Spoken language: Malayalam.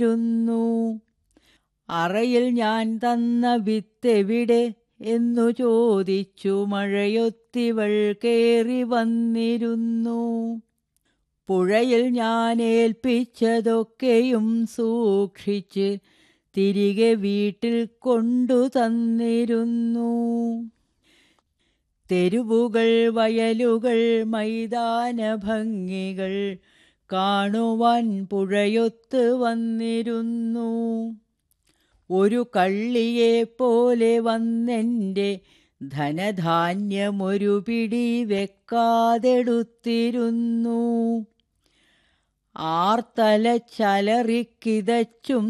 രുന്നു അറയിൽ ഞാൻ തന്ന വിത്തെവിടെ എന്നു ചോദിച്ചു മഴയൊത്തിവൾ കേറി വന്നിരുന്നു പുഴയിൽ ഞാൻ ഏൽപ്പിച്ചതൊക്കെയും സൂക്ഷിച്ച് തിരികെ വീട്ടിൽ കൊണ്ടു തന്നിരുന്നു തെരുവുകൾ വയലുകൾ മൈതാന ഭംഗികൾ കാണുവാൻ പുഴയൊത്ത് വന്നിരുന്നു ഒരു കള്ളിയെ പോലെ വന്നെൻ്റെ ധനധാന്യമൊരു പിടി വെക്കാതെടുത്തിരുന്നു ആർത്തല ചലറിക്കിതച്ചും